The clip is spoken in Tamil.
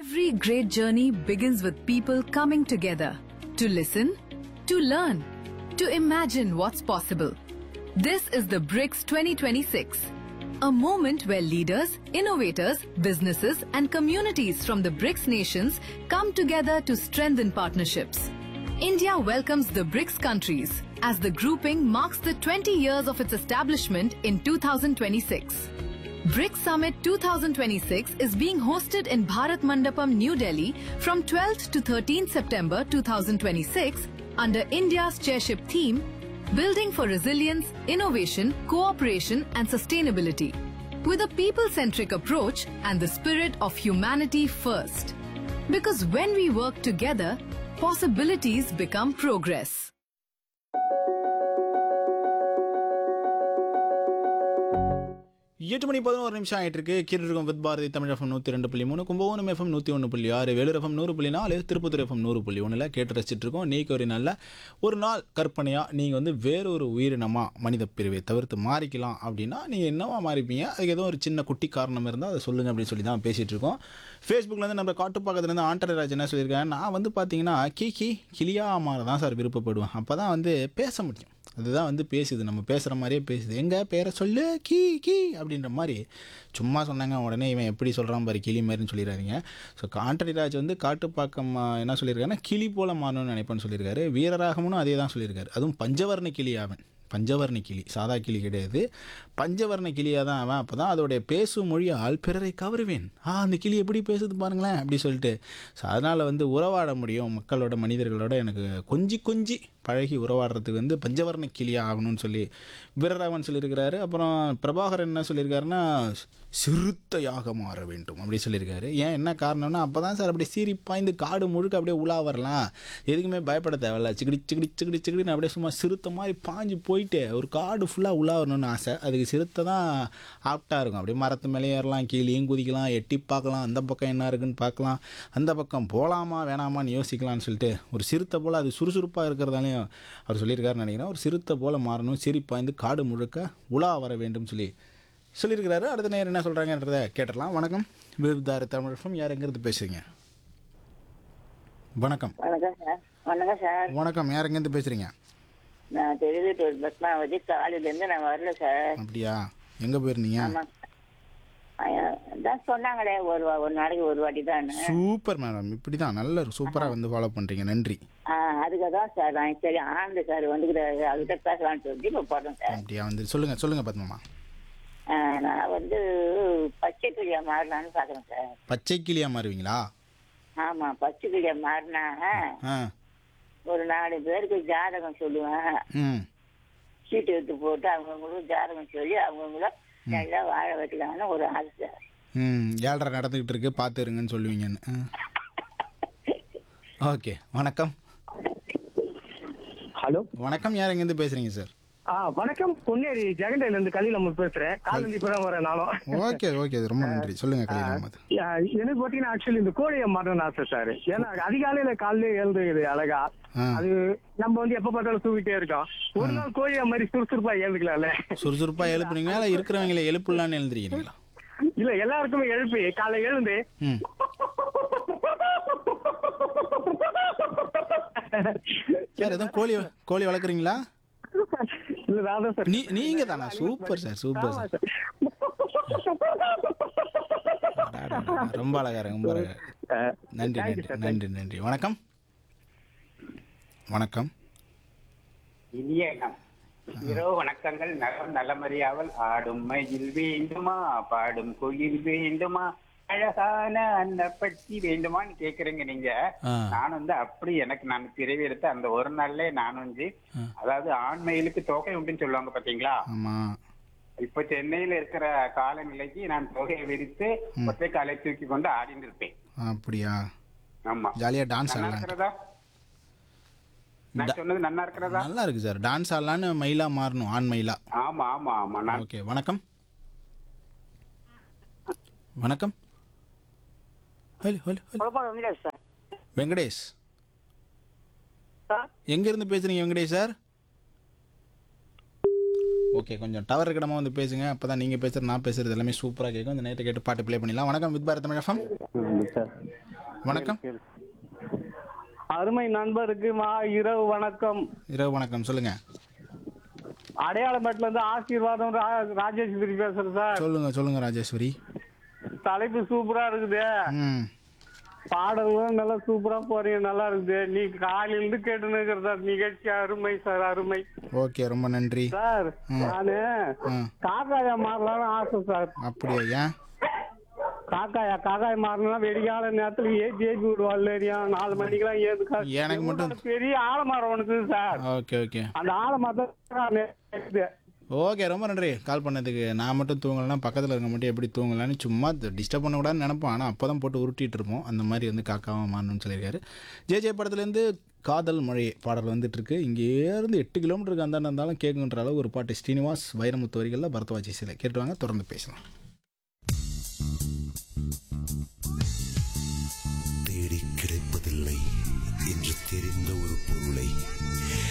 Every great journey begins with people coming together to listen, to learn, to imagine what's possible. This is the BRICS 2026, a moment where leaders, innovators, businesses, and communities from the BRICS nations come together to strengthen partnerships. India welcomes the BRICS countries as the grouping marks the 20 years of its establishment in 2026. BRICS Summit 2026 is being hosted in Bharat Mandapam, New Delhi from 12th to 13th September 2026 under India's chairship theme Building for Resilience, Innovation, Cooperation and Sustainability with a people centric approach and the spirit of humanity first. Because when we work together, possibilities become progress. எட்டு மணி பதினோரு நிமிஷம் ஆயிட்டு இருக்கு கீழிருக்கும் வித் பாரதி தமிழ் எஃப்எம் நூற்றி ரெண்டு புள்ளி மூணு கும்பகோணம் எஃப்எம் நூற்றி ஒன்று புள்ளி ஆறு வேலூர் எஃப்எம் நூறு புள்ளி நாலு திருப்பத்தூர் எஃப்எம் நூறு புள்ளி ஒன்றில் கேட்டு ரசிச்சிட்டு இருக்கோம் நீக்கு ஒரு நல்ல ஒரு நாள் கற்பனையாக நீங்கள் வந்து வேறொரு உயிரினமாக மனித பிரிவை தவிர்த்து மாறிக்கலாம் அப்படின்னா நீங்கள் என்னவா மாறிப்பீங்க அதுக்கு ஏதோ ஒரு சின்ன குட்டி காரணம் இருந்தால் அதை சொல்லுங்க அப்படின்னு சொல்லி தான் பேசிகிட்டு இருக்கோம் ஃபேஸ்புக்கில் வந்து நம்ம காட்டுப்பாக்கத்துலேருந்து ஆண்டராஜ் என்ன சொல்லியிருக்காங்க நான் வந்து பார்த்தீங்கன்னா கீ கீ கிளியா மாற தான் சார் விருப்பப்படுவேன் அப்போ தான் வந்து பேச முடியும் அதுதான் வந்து பேசுது நம்ம பேசுகிற மாதிரியே பேசுது எங்க பேரை சொல்லு கீ கீ அப்படின்ற மாதிரி சும்மா சொன்னாங்க உடனே இவன் எப்படி சொல்கிறான் பாரு கிளி மாதிரின்னு சொல்லிடுறாருங்க ஸோ காண்டரிராஜ் வந்து காட்டுப்பாக்கம் ஆ, என்ன சொல்லியிருக்காருன்னா கிளி போல மாறணும்னு நினைப்பேன்னு சொல்லியிருக்காரு வீரராகவனும் அதே தான் சொல்லியிருக்காரு அதுவும் பஞ்சவர்ண கிளி அவன் பஞ்சவர்ண கிளி சாதா கிளி கிடையாது பஞ்சவர்ண கிளியாக தான் அவன் அப்போ தான் அதோடைய பேசும் மொழியால் பிறரை கவருவேன் ஆ அந்த கிளி எப்படி பேசுது பாருங்களேன் அப்படி சொல்லிட்டு ஸோ அதனால் வந்து உறவாட முடியும் மக்களோட மனிதர்களோட எனக்கு கொஞ்சி கொஞ்சி பழகி உறவாடுறதுக்கு வந்து பஞ்சவர்ண கிளியாக ஆகணும்னு சொல்லி வீரராகவன் சொல்லியிருக்கிறாரு அப்புறம் பிரபாகரன் என்ன சொல்லியிருக்காருன்னா சிறுத்தையாக மாற வேண்டும் அப்படி சொல்லியிருக்காரு ஏன் என்ன காரணம்னா அப்போ தான் சார் அப்படி சீறி பாய்ந்து காடு முழுக்க அப்படியே உலா வரலாம் எதுக்குமே பயப்பட தேவையில்ல சிக்கிடி சிக்கிடி சிக்கிடி சிக்கிடின்னு அப்படியே சும்மா சிறுத்தை மாதிரி பாஞ்சு போயிட்டு ஒரு காடு ஃபுல்லாக உலா வரணும்னு ஆசை அதுக்கு சிறுத்தை தான் ஆப்டாக இருக்கும் அப்படியே மரத்து மேலே ஏறலாம் கீழேயும் குதிக்கலாம் எட்டி பார்க்கலாம் அந்த பக்கம் என்ன இருக்குன்னு பார்க்கலாம் அந்த பக்கம் போகலாமா வேணாமான்னு யோசிக்கலாம்னு சொல்லிட்டு ஒரு சிறுத்தை போல் அது சுறுசுறுப்பாக இருக்கிறதாலையும் அவர் சொல்லியிருக்காருன்னு நினைக்கிறேன் ஒரு சிறுத்தை போல் மாறணும் சிரி பாய்ந்து காடு முழுக்க உலா வர வேண்டும் சொல்லி சொல்லியிருக்கிறாரு அடுத்த நேரம் என்ன சொல்கிறாங்கன்றத கேட்டுடலாம் வணக்கம் விருதார தமிழகம் யார் எங்கேருந்து பேசுகிறீங்க வணக்கம் வணக்கம் சார் வணக்கம் சார் வணக்கம் யார் எங்கேருந்து பேசுகிறீங்க நான் திருவிட்டூர் பத்மாவதி காலையிலேருந்து நான் வரல சார் அப்படியா எங்கே போயிருந்தீங்க ஆமாம் அதான் சொன்னாங்களே ஒரு வா- ஒரு நாளைக்கு ஒரு வாட்டி தான் சூப்பர் மேடம் இப்படி தான் நல்ல சூப்பராக வந்து ஃபாலோ பண்ணுறீங்க நன்றி அதுக்கு தான் சார் நான் சரி ஆனந்த் சார் வந்துக்கிறாரு அவர்கிட்ட பேசலாம்னு சொல்லிட்டு இப்போ போடுறேன் சார் அப்படியா வந்து சொல்லுங்கள் சொல்லுங்கள் பத்மம்மா ஆ, நான் வந்து பச்சை கிளியா மாறலான்னு பார்க்குறேன் சார் பச்சை கிளியா மாறுவீங்களா ஆமாம் பச்சை கிளியா மாறினா ஆ ஒரு நாலு பேருக்கு ஜாதகம் சொல்லுவேன் ம் சீட்டு எடுத்து போட்டு அவங்கவுங்களும் ஜாதகம் சொல்லி அவங்கவுங்களும் நல்லா வாழ வைக்கலாம்னு ஒரு ஆசை சார் ம் ஏழரை நடந்துக்கிட்டு இருக்கு பார்த்து இருங்கன்னு சொல்லுவீங்கன்னு ஓகே வணக்கம் ஹலோ வணக்கம் யார் எங்கேருந்து பேசுகிறீங்க சார் ஆ வணக்கம் பொன்னேரி ஜெகண்டையில இருந்து கலியில் நம்ம பேசுறேன் காலேஜ் இப்போ தான் வரேன் நானும் ஓகே ஓகே ரொம்ப நன்றி சொல்லுங்கள் கலீல் அகமது ஆ, எனக்கு பார்த்தீங்கன்னா ஆக்சுவலி இந்த கோழியை மாட்டணும்னு ஆசை சார் ஏன்னா அதிகாலையில காலையில எழுதுக்குது அழகா ஆ. அது நம்ம வந்து எப்ப பார்த்தாலும் தூக்கிட்டே இருக்கோம் ஒரு நாள் கோழியா மாதிரி சுறுசுறுப்பா எழுதுக்கலாம்ல சுறுசுறுப்பாக எழுப்புறீங்களா இல்லை இருக்கிறவங்கள எழுப்பலான்னு எழுதுறீங்களா இல்ல எல்லாருக்குமே எழுப்பி காலை எழுந்து ம் சார் எதுவும் கோழி கோழி வளர்க்குறீங்களா இல்ல நான் தான் சார் நீ நீங்கள் தானா சூப்பர் சார் சூப்பர் சார் அடாடா, ரொம்ப அழகா இருக்கு, ரொம்ப அழகா இருக்கு. ஆ, நன்றி thank you, நன்றி sir. நன்றி நன்றி வணக்கம் வணக்கம் இனிய நம் இரவு வணக்கங்கள் நலம் நலமறியாவல் ஆடும் மயில் வேண்டுமா பாடும் குயில் வேண்டுமா அழகான அந்த பட்சி வேண்டுமான்னு கேக்குறீங்க நீங்க ஆ. நான் வந்து அப்படி எனக்கு நான் பிறவி எடுத்த அந்த ஒரு நாள்ல நான் வந்து அதாவது ஆண் மயிலுக்கு தொகை உண்டுன்னு சொல்லுவாங்க பாத்தீங்களா ஆமாம் இப்ப சென்னையில இருக்கிற காலநிலைக்கு நான் தொகையை விரித்து ஒற்றை காலை தூக்கி கொண்டு ஆடிட்டு இருப்பேன் அப்படியா ஆமா ஜாலியாக டான்ஸ் நல்லா ஆடலாம் இருக்கிறதா நான் சொன்னது நல்லா இருக்கிறதா நல்லா இருக்கு சார் டான்ஸ் ஆடலான்னு மயிலா மாறணும் ஆண் மயிலா ஆமா ஆமா ஆமா நான் ஓகே வணக்கம் வணக்கம் hello hello hello sir Venkatesh sir எங்கேருந்து பேசுறீங்க வெங்கடேஷ் சார் ஓகே கொஞ்சம் டவர் இருக்கடமா வந்து பேசுங்க அப்போ தான் நீங்கள் பேசுகிறது நான் பேசுகிறது எல்லாமே சூப்பராக கேட்கும் இந்த நேரத்தை கேட்டு பாட்டு ப்ளே பண்ணிடலாம் வணக்கம் with Bharat Tamil FM sir வணக்கம் அருமை நண்பருக்கு மா இரவு வணக்கம் இரவு வணக்கம் சொல்லுங்க அடையாளமேட்ல இருந்து ஆசீர்வாதம் ரா- ராஜேஸ்வரி பேசுறேன் சார் சொல்லுங்க சொல்லுங்க ராஜேஸ்வரி தலைப்பு சூப்பரா இருக்குது ம் பாடல்களும் நல்லா சூப்பரா போறீங்க நல்லா இருக்குது நீ காலையில இருந்து கேட்டுன்னு இருக்கிற சார் நிகழ்ச்சி அருமை சார் அருமை ஓகே ரொம்ப நன்றி சார் நானு ம் காக்காயா மாறலாம்னு ஆசை சார் அப்படியா ஏன் காக்காயா காக்காய் மாறினா வெடிகால நேரத்துல ஏத்தி ஏத்தி விடுவாள் ஏரியா நாலு மணிக்கெல்லாம் ஏதுக்கா எனக்கு மட்டும் பெரிய ஆலமரம் ஒன்று சார் ஓகே ஓகே அந்த ஆலமரத்தை இருக்குது ஓகே ரொம்ப நன்றி கால் பண்ணதுக்கு நான் மட்டும் தூங்கலைன்னா பக்கத்தில் இருக்க மட்டும் எப்படி தூங்கலான்னு சும்மா டிஸ்டர்ப் பண்ணக்கூடாதுன்னு நினைப்போம் ஆனால் அப்போ தான் போட்டு உருட்டிட்டு இருப்போம் அந்த மாதிரி வந்து காக்காவும் மாறணும்னு சொல்லியிருக்காரு ஜே ஜே படத்துலேருந்து காதல் மழை பாடல் வந்துட்டு இருக்கு இங்கேருந்து எட்டு கிலோமீட்டருக்கு அந்த இருந்தாலும் கேட்குன்ற அளவு ஒரு பாட்டு ஸ்ரீனிவாஸ் வைரமுத்து வரிகளில் பரத்வாஜி சிலை கேட்டுவாங்க தொடர்ந்து பேசலாம் தேடி கிடைப்பதில்லை என்று தெரிந்த ஒரு பொருளை